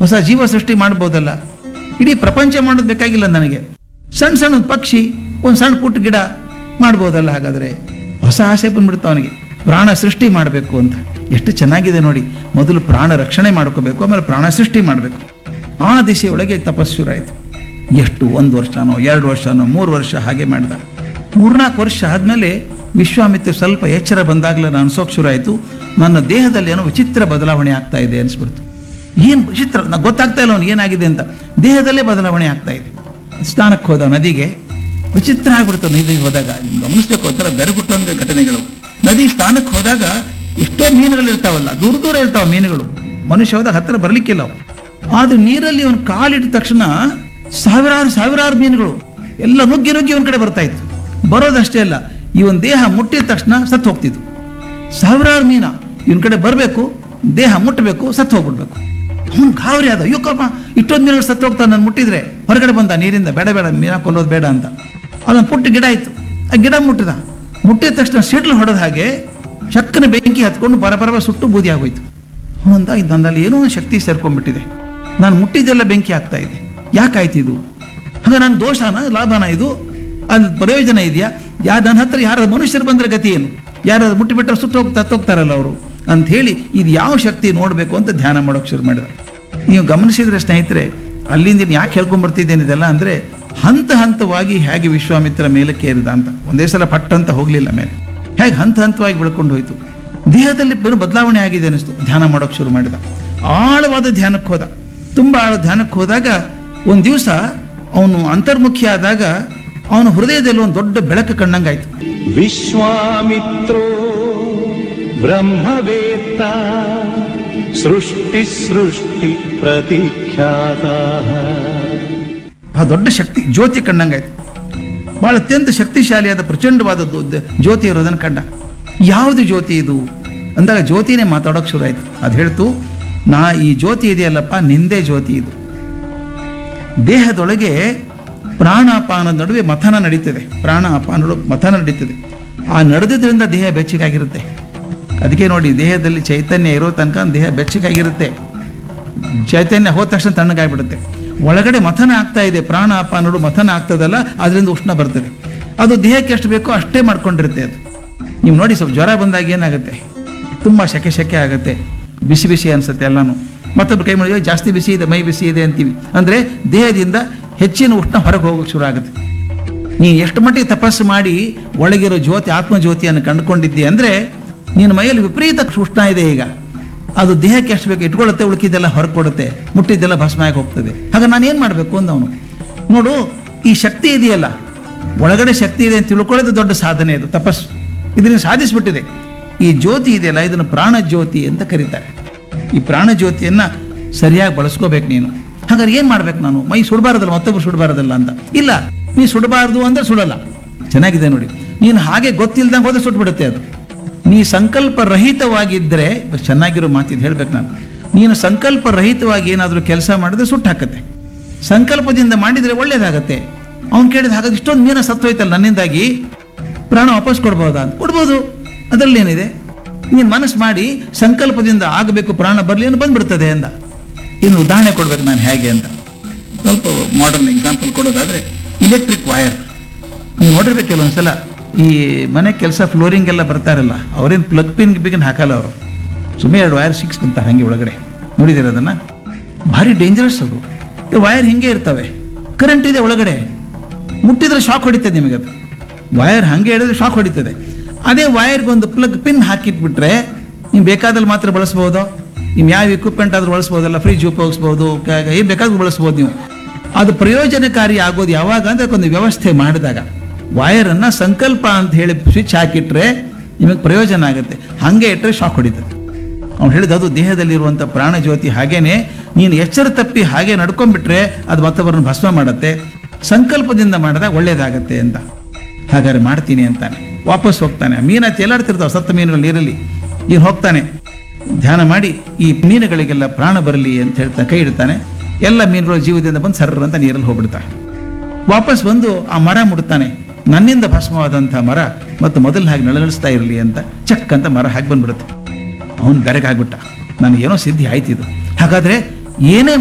ಹೊಸ ಜೀವ ಸೃಷ್ಟಿ ಮಾಡ್ಬೋದಲ್ಲ ಇಡೀ ಪ್ರಪಂಚ ಮಾಡೋದು ಬೇಕಾಗಿಲ್ಲ ನನಗೆ ಸಣ್ಣ ಸಣ್ಣ ಒಂದ್ ಪಕ್ಷಿ ಒಂದು ಸಣ್ಣ ಪುಟ್ಟ ಗಿಡ ಮಾಡ್ಬೋದಲ್ಲ ಹಾಗಾದ್ರೆ ಹೊಸ ಆಸೆ ಬಂದ್ಬಿಡ್ತು ಅವನಿಗೆ ಪ್ರಾಣ ಸೃಷ್ಟಿ ಮಾಡಬೇಕು ಅಂತ ಎಷ್ಟು ಚೆನ್ನಾಗಿದೆ ನೋಡಿ ಮೊದಲು ಪ್ರಾಣ ರಕ್ಷಣೆ ಮಾಡ್ಕೋಬೇಕು ಆಮೇಲೆ ಪ್ರಾಣ ಸೃಷ್ಟಿ ಮಾಡಬೇಕು ಆ ದಿಶೆಯೊಳಗೆ ತಪಸ್ಸು ಶುರು ಆಯಿತು ಎಷ್ಟು ಒಂದು ವರ್ಷನೋ ಎರಡು ವರ್ಷನೋ ಮೂರು ವರ್ಷ ಹಾಗೆ ಮಾಡಿದ ಮೂರ್ನಾಲ್ಕು ವರ್ಷ ಆದಮೇಲೆ ವಿಶ್ವಾಮಿತ್ರ ಸ್ವಲ್ಪ ಎಚ್ಚರ ಬಂದಾಗಲೇ ನಾನು ಅನ್ಸೋಕ್ ಶುರು ಆಯಿತು ನನ್ನ ದೇಹದಲ್ಲಿ ಏನೋ ವಿಚಿತ್ರ ಬದಲಾವಣೆ ಆಗ್ತಾ ಇದೆ ಅನಿಸ್ಬಿಡ್ತು ಏನು ವಿಚಿತ್ರ ನಂಗೆ ಗೊತ್ತಾಗ್ತಾ ಇಲ್ಲ ಅವ್ನು ಏನಾಗಿದೆ ಅಂತ ದೇಹದಲ್ಲೇ ಬದಲಾವಣೆ ಆಗ್ತಾ ಇದೆ ಸ್ನಾನಕ್ಕೆ ಹೋದ ನದಿಗೆ ವಿಚಿತ್ರ ಆಗ್ಬಿಡ್ತು ನದಿಗೆ ಹೋದಾಗ ನಿಮ್ಗೆ ಗಮನಿಸ್ಬೇಕು ಒಂಥರ ಬೆರಗುಟ್ಟಂಗ ಘಟನೆಗಳು ನದಿ ಸ್ನಾನಕ್ಕೆ ಹೋದಾಗ ಎಷ್ಟೋ ಮೀನುಗಳು ಇರ್ತಾವಲ್ಲ ದೂರ ದೂರ ಇರ್ತಾವ ಮೀನುಗಳು ಮನುಷ್ಯ ಹೋದಾಗ ಹತ್ತಿರ ಬರ್ಲಿಕ್ಕಿಲ್ಲ ಅವು ಆದ್ರೆ ನೀರಲ್ಲಿ ಅವನು ಕಾಲಿಟ್ಟ ತಕ್ಷಣ ಸಾವಿರಾರು ಸಾವಿರಾರು ಮೀನುಗಳು ಎಲ್ಲ ನುಗ್ಗಿ ನುಗ್ಗಿ ಅವನ ಕಡೆ ಬರ್ತಾ ಇತ್ತು ಬರೋದಷ್ಟೇ ಅಲ್ಲ ಇವನ್ ದೇಹ ಮುಟ್ಟಿದ ತಕ್ಷಣ ಸತ್ತು ಹೋಗ್ತಿತ್ತು ಸಾವಿರಾರು ಮೀನ ಇವನ್ ಕಡೆ ಬರಬೇಕು ದೇಹ ಮುಟ್ಟಬೇಕು ಸತ್ತು ಹೋಗ್ಬಿಡ್ಬೇಕು ಅವನು ಗಾವರಿ ಆದ ಅಯ್ಯೋ ಕಪ್ಪ ಇಷ್ಟೊಂದು ಮೀನುಗಳು ಸತ್ತು ಹೋಗ್ತಾನೆ ನಾನು ಮುಟ್ಟಿದ್ರೆ ಹೊರಗಡೆ ಬಂದ ನೀರಿಂದ ಬೇಡ ಬೇಡ ಮೀನ ಕೊಲ್ಲೋದು ಬೇಡ ಅಂತ ಅದೊಂದು ಪುಟ್ಟ ಗಿಡ ಇತ್ತು ಆ ಗಿಡ ಮುಟ್ಟಿದ ಮುಟ್ಟಿದ ತಕ್ಷಣ ಸಿಡ್ಲು ಹೊಡೆದ ಹಾಗೆ ಚಕ್ಕನ ಬೆಂಕಿ ಹತ್ಕೊಂಡು ಬರ ಬರ ಸುಟ್ಟು ಬೂದಿ ಆಗೋಯ್ತು ಅವನಂದ ಇದು ನನ್ನಲ್ಲಿ ಏನೋ ಒಂದು ಶಕ್ತಿ ಸೇರ್ಕೊಂಡ್ಬಿಟ್ಟಿದೆ ನಾನು ಮುಟ್ಟಿದ್ದೆಲ್ಲ ಬೆಂಕಿ ಆಗ್ತಾ ಇದೆ ಯಾಕಾಯ್ತು ಇದು ಹಾಗೆ ನನ್ನ ದೋಷನ ಲಾಭನ ಇದು ಅದು ಪ್ರಯೋಜನ ಇದೆಯಾ ಯಾ ನನ್ನ ಹತ್ರ ಯಾರ ಮನುಷ್ಯರು ಬಂದ್ರೆ ಗತಿ ಏನು ಯಾರು ಮುಟ್ಟಿಬಿಟ್ರೆ ಸುಟ್ಟು ಹೋಗಿ ತತ್ತೋಗ್ತಾರಲ್ಲ ಅವರು ಅಂತ ಹೇಳಿ ಇದು ಯಾವ ಶಕ್ತಿ ನೋಡಬೇಕು ಅಂತ ಧ್ಯಾನ ಮಾಡೋಕೆ ಶುರು ಮಾಡಿದ ನೀವು ಗಮನಿಸಿದ್ರೆ ಸ್ನೇಹಿತರೆ ಅಲ್ಲಿಂದ ಇನ್ನು ಯಾಕೆ ಹೇಳ್ಕೊಂಡ್ಬರ್ತಿದ್ದೇನೆ ಇದೆಲ್ಲ ಅಂದ್ರೆ ಹಂತ ಹಂತವಾಗಿ ಹೇಗೆ ವಿಶ್ವಾಮಿತ್ರ ಮೇಲಕ್ಕೆ ಏರಿದ ಅಂತ ಒಂದೇ ಸಲ ಪಟ್ ಅಂತ ಹೋಗ್ಲಿಲ್ಲ ಮೇಲೆ ಹೇಗೆ ಹಂತ ಹಂತವಾಗಿ ಬೆಳ್ಕೊಂಡು ಹೋಯ್ತು ದೇಹದಲ್ಲಿ ಏನು ಬದಲಾವಣೆ ಆಗಿದೆ ಅನಿಸ್ತು ಧ್ಯಾನ ಮಾಡೋಕೆ ಶುರು ಮಾಡಿದ ಆಳವಾದ ಧ್ಯಾನಕ್ಕೆ ಹೋದ ತುಂಬಾ ಆಳ ಧ್ಯಾನಕ್ಕೆ ಹೋದಾಗ ಒಂದು ದಿವಸ ಅವನು ಅಂತರ್ಮುಖಿ ಆದಾಗ ಅವನ ಹೃದಯದಲ್ಲಿ ಒಂದು ದೊಡ್ಡ ಬೆಳಕು ಕಂಡಂಗಾಯ್ತು ವಿಶ್ವಾಮಿತ್ರೋ ಬ್ರಹ್ಮವೇತ್ತ ಸೃಷ್ಟಿ ಸೃಷ್ಟಿ ಪ್ರತಿಖ್ಯಾತ ಆ ದೊಡ್ಡ ಶಕ್ತಿ ಜ್ಯೋತಿ ಕಂಡಂಗಾಯ್ತು ಬಹಳ ಅತ್ಯಂತ ಶಕ್ತಿಶಾಲಿಯಾದ ಪ್ರಚಂಡವಾದ ದ- ಜ್ಯೋತಿ ಇರೋದನ್ನು ಕಂಡ ಯಾವುದು ಜ್ಯೋತಿ ಇದು ಅಂದಾಗ ಜ್ಯೋತಿನೇ ಮಾತಾಡೋಕೆ ಶುರು ಆಯ್ತು ಅದು ಹೇಳ್ತು ನಾ ಈ ಜ್ಯೋತಿ ಇದೆಯಲ್ಲಪ್ಪ ನಿಂದೇ ಜ್ಯೋತಿ ಇದು ದೇಹದೊಳಗೆ ಪ್ರಾಣಾಪಾನದ ನಡುವೆ ಮಥನ ನಡೀತದೆ ಪ್ರಾಣ ಅಪಾನ ಮಥನ ನಡೀತದೆ ಆ ನಡೆದಿದ್ರಿಂದ ದೇಹ ಬೆಚ್ಚಗಾಗಿರುತ್ತೆ ಅದಕ್ಕೆ ನೋಡಿ ದೇಹದಲ್ಲಿ ಚೈತನ್ಯ ಇರೋ ತನಕ ದೇಹ ಬೆಚ್ಚಗಾಗಿರುತ್ತೆ ಚೈತನ್ಯ ಹೋದ ತಕ್ಷಣ ತಣ್ಣಗಾಗ್ಬಿಡುತ್ತೆ ಒಳಗಡೆ ಮಥನ ಆಗ್ತಾ ಇದೆ ಪ್ರಾಣ ಅಪಾನಗಳು ಮಥನ ಆಗ್ತದಲ್ಲ ಅದರಿಂದ ಉಷ್ಣ ಬರ್ತದೆ ಅದು ದೇಹಕ್ಕೆ ಎಷ್ಟು ಬೇಕೋ ಅಷ್ಟೇ ಮಾಡ್ಕೊಂಡಿರುತ್ತೆ ಅದು ನೀವು ನೋಡಿ ಸ್ವಲ್ಪ ಜ್ವರ ಬಂದಾಗ ಏನಾಗುತ್ತೆ ತುಂಬ ಶೆಕೆ ಶೆಕೆ ಆಗುತ್ತೆ ಬಿಸಿ ಬಿಸಿ ಅನ್ಸುತ್ತೆ ಎಲ್ಲಾನು ಮತ್ತೊಬ್ಬರು ಕೈ ಮಾಡಿದ್ರೆ ಜಾಸ್ತಿ ಬಿಸಿ ಇದೆ ಮೈ ಬಿಸಿ ಇದೆ ಅಂತೀವಿ ಅಂದ್ರೆ ದೇಹದಿಂದ ಹೆಚ್ಚಿನ ಉಷ್ಣ ಹೊರಗೆ ಹೋಗೋಕೆ ಶುರು ಆಗುತ್ತೆ ನೀನು ಎಷ್ಟು ಮಟ್ಟಿಗೆ ತಪಸ್ಸು ಮಾಡಿ ಒಳಗಿರೋ ಜ್ಯೋತಿ ಆತ್ಮಜ್ಯೋತಿಯನ್ನು ಕಂಡುಕೊಂಡಿದ್ದಿ ಅಂದ್ರೆ ನಿನ್ನ ಮೈಯಲ್ಲಿ ವಿಪರೀತ ಉಷ್ಣ ಇದೆ ಈಗ ಅದು ದೇಹಕ್ಕೆ ಎಷ್ಟು ಬೇಕು ಇಟ್ಕೊಳ್ಳುತ್ತೆ ಉಳುಕಿದ್ದೆಲ್ಲ ಹೊರಗೆ ಕೊಡುತ್ತೆ ಮುಟ್ಟಿದ್ದೆಲ್ಲ ಭಸ್ಮ ಆಗಿ ಹೋಗ್ತದೆ ಹಾಗೆ ನಾನು ಏನು ಮಾಡಬೇಕು ಅಂದವನು ನೋಡು ಈ ಶಕ್ತಿ ಇದೆಯಲ್ಲ ಒಳಗಡೆ ಶಕ್ತಿ ಇದೆ ಅಂತ ತಿಳ್ಕೊಳ್ಳೋದು ದೊಡ್ಡ ಸಾಧನೆ ಇದು ತಪಸ್ಸು ಇದನ್ನು ಸಾಧಿಸ್ಬಿಟ್ಟಿದೆ ಈ ಜ್ಯೋತಿ ಇದೆಯಲ್ಲ ಇದನ್ನು ಪ್ರಾಣ ಜ್ಯೋತಿ ಅಂತ ಕರೀತಾರೆ ಈ ಪ್ರಾಣ ಜ್ಯೋತಿಯನ್ನ ಸರಿಯಾಗಿ ಬಳಸ್ಕೋಬೇಕು ನೀನು ಹಾಗಾದ್ರೆ ಏನ್ ಮಾಡ್ಬೇಕು ನಾನು ಮೈ ಸುಡಬಾರದಲ್ಲ ಮತ್ತೊಬ್ರು ಸುಡಬಾರದಲ್ಲ ಅಂತ ಇಲ್ಲ ನೀ ಸುಡಬಾರದು ಅಂದ್ರೆ ಸುಡಲ್ಲ ಚೆನ್ನಾಗಿದೆ ನೋಡಿ ನೀನು ಹಾಗೆ ಗೊತ್ತಿಲ್ದಂಗೆ ಹೋದ್ರೆ ಸುಟ್ಬಿಡುತ್ತೆ ಅದು ನೀ ಸಂಕಲ್ಪ ರಹಿತವಾಗಿದ್ದರೆ ಚೆನ್ನಾಗಿರೋ ಮಾತಿದ್ದು ಹೇಳ್ಬೇಕು ನಾನು ನೀನು ಸಂಕಲ್ಪ ರಹಿತವಾಗಿ ಏನಾದರೂ ಕೆಲಸ ಮಾಡಿದ್ರೆ ಸುಟ್ಟು ಹಾಕತ್ತೆ ಸಂಕಲ್ಪದಿಂದ ಮಾಡಿದ್ರೆ ಒಳ್ಳೇದಾಗತ್ತೆ ಅವ್ನು ಕೇಳಿದ ಹಾಗಾದ್ರೆ ಇಷ್ಟೊಂದು ಮೀನ ಸತ್ತೋಯ್ತಲ್ಲ ನನ್ನಿಂದಾಗಿ ಪ್ರಾಣ ವಾಪಸ್ ಕೊಡ್ಬೋದಾ ಅಂತ ಕೊಡ್ಬೋದು ಅದರಲ್ಲಿ ಏನಿದೆ ನೀನು ಮನಸ್ಸು ಮಾಡಿ ಸಂಕಲ್ಪದಿಂದ ಆಗಬೇಕು ಪ್ರಾಣ ಬರಲಿ ಅಂತ ಬಂದ್ಬಿಡ್ತದೆ ಅಂದ ಇನ್ನು ಉದಾಹರಣೆ ಕೊಡ್ಬೇಕು ನಾನು ಹೇಗೆ ಅಂತ ಸ್ವಲ್ಪ ಮಾಡರ್ನ್ ಎಕ್ಸಾಂಪಲ್ ಕೊಡೋದಾದ್ರೆ ಇಲೆಕ್ಟ್ರಿಕ್ ವೈರ್ ನೀವು ನೋಡಿರ್ಬೇಕು ಕೆಲವೊಂದ್ಸಲ ಈ ಮನೆ ಕೆಲಸ ಫ್ಲೋರಿಂಗ್ ಎಲ್ಲ ಬರ್ತಾರಲ್ಲ ಅವ್ರೇನು ಪ್ಲಗ್ ಪಿನ್ ಬಿಗಿನ್ ಹಾಕಲ್ಲ ಅವರು ಸುಮ್ಮನೆ ಎರಡು ವೈರ್ ಸಿಕ್ಸ್ ಅಂತ ಹಾಗೆ ಒಳಗಡೆ ನೋಡಿದಿರ ಅದನ್ನ ಭಾರಿ ಡೇಂಜರಸ್ ಅದು ಈ ವೈರ್ ಹಿಂಗೆ ಇರ್ತವೆ ಕರೆಂಟ್ ಇದೆ ಒಳಗಡೆ ಮುಟ್ಟಿದ್ರೆ ಶಾಕ್ ಹೊಡಿತದೆ ನಿಮಗೆ ಅದು ವೈರ್ ಹಂಗೆ ಹೇಳಿದ್ರೆ ಶಾಕ್ ಹೊಡಿತದೆ ಅದೇ ವೈರ್ಗೆ ಒಂದು ಪ್ಲಗ್ ಪಿನ್ ಹಾಕಿಟ್ಬಿಟ್ರೆ ನೀವು ಬೇಕಾದಲ್ಲಿ ಮಾತ್ರ ಬಳಸ್ಬೋದು ನೀವು ಯಾವ ಎಕ್ವಿಪ್ಮೆಂಟ್ ಆದ್ರೂ ಬಳಸ್ಬೋದಲ್ಲ ಫ್ರಿಜ್ ಉಪಯೋಗಿಸ್ಬೋದು ಏನು ಬೇಕಾದ್ರೂ ಬಳಸ್ಬೋದು ನೀವು ಅದು ಪ್ರಯೋಜನಕಾರಿ ಆಗೋದು ಯಾವಾಗ ಅಂದ್ರೆ ಒಂದು ವ್ಯವಸ್ಥೆ ಮಾಡಿದಾಗ ವೈರನ್ನ ಸಂಕಲ್ಪ ಅಂತ ಹೇಳಿ ಸ್ವಿಚ್ ಹಾಕಿಟ್ರೆ ನಿಮಗೆ ಪ್ರಯೋಜನ ಆಗುತ್ತೆ ಹಾಗೆ ಇಟ್ಟರೆ ಶಾಕ್ ಹೊಡಿತದೆ ಅವ್ನು ಹೇಳಿದ ಅದು ದೇಹದಲ್ಲಿರುವಂಥ ಪ್ರಾಣ ಜ್ಯೋತಿ ಹಾಗೇನೆ ನೀನು ಎಚ್ಚರ ತಪ್ಪಿ ಹಾಗೆ ನಡ್ಕೊಂಡ್ಬಿಟ್ರೆ ಅದು ಮತ್ತೊಬ್ಬರನ್ನು ಭಸ್ಮ ಮಾಡುತ್ತೆ ಸಂಕಲ್ಪದಿಂದ ಮಾಡಿದಾಗ ಒಳ್ಳೇದಾಗತ್ತೆ ಅಂತ ಹಾಗಾದ್ರೆ ಮಾಡ್ತೀನಿ ಅಂತಾನೆ ವಾಪಸ್ ಹೋಗ್ತಾನೆ ಆ ಮೀನ ತೇಲಾಡ್ತಿರ್ತಾವೆ ಸತ್ತ ಮೀನುಗಳು ನೀರಲ್ಲಿ ಈಗ ಹೋಗ್ತಾನೆ ಧ್ಯಾನ ಮಾಡಿ ಈ ಮೀನುಗಳಿಗೆಲ್ಲ ಪ್ರಾಣ ಬರಲಿ ಅಂತ ಹೇಳ್ತಾ ಕೈ ಇಡ್ತಾನೆ ಎಲ್ಲ ಮೀನುಗಳು ಜೀವದಿಂದ ಬಂದು ಸರ್ರ ಅಂತ ನೀರಲ್ಲಿ ಹೋಗ್ಬಿಡ್ತಾನೆ ವಾಪಸ್ ಬಂದು ಆ ಮರ ಮುಡ್ತಾನೆ ನನ್ನಿಂದ ಭಸ್ಮವಾದಂಥ ಮರ ಮತ್ತು ಮೊದಲು ಹಾಗೆ ನಳನಳಿಸ್ತಾ ಇರಲಿ ಅಂತ ಚಕ್ ಅಂತ ಮರ ಹಾಕಿ ಬಂದ್ಬಿಡುತ್ತೆ ಅವನು ಬೆರಗಾಗ್ಬಿಟ್ಟ ನನಗೇನೋ ಸಿದ್ಧಿ ಆಯ್ತಿದು ಹಾಗಾದ್ರೆ ಏನೇ